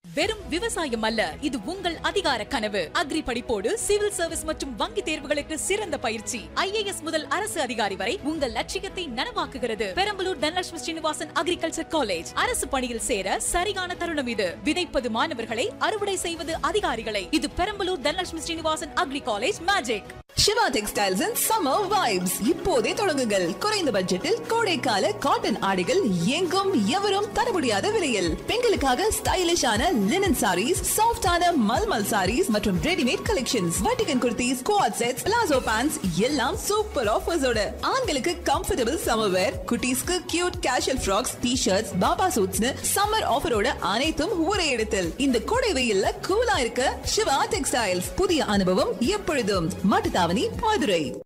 வெறும் விவசாயம் அல்ல இது உங்கள் அதிகார கனவு அக்ரி படிப்போடு சிவில் சர்வீஸ் மற்றும் வங்கி தேர்வுகளுக்கு சிறந்த பயிற்சி ஐஏஎஸ் முதல் அரசு அதிகாரி வரை உங்கள் லட்சியத்தை நனவாக்குகிறது பெரம்பலூர் தனலட்சுமி ஸ்ரீனிவாசன் அக்ரிகல்ச்சர் காலேஜ் அரசு பணியில் சேர சரியான தருணம் இது விதைப்பது மாணவர்களை அறுவடை செய்வது அதிகாரிகளை இது Perambalur Dhanalakshmi Srinivasan agri college magic Siva textiles and summer vibes இப்போதே தொடங்குங்கள் குறைந்த பட்ஜெட்டில் கோடைக்கால காட்டன் ஆடைகள் எங்கும் எவரும் தர முடியாத விலையில் பெண்களுக்காக ஸ்டைலிஷான லினன் சாரீஸ் சாஃப்டான மல்மல் சாரீஸ் மற்றும் ரெடிமேட் கலெக்ஷன்ஸ் வட்டிகன் kurtis quad sets palazzo pants எல்லாம் சூப்பர் ஆஃபர்ஸோட ஆண்களுக்கு கம்ஃபர்டபுள் சம்மர் வேர் குட்டீஸ்க்கு cute casual frocks T shirts baba சூட்ஸ்னு சம்மர் ஆஃபரோட அனைத்தும் ஒரே இடத்தில் இந்த கோடை வெயில்ல கூலா இருக்க சிவா டெக்ஸ்டைல்ஸ் புதிய அனுபவம் எப்பொழுதும் மாட்டுத்தாவணி மதுரை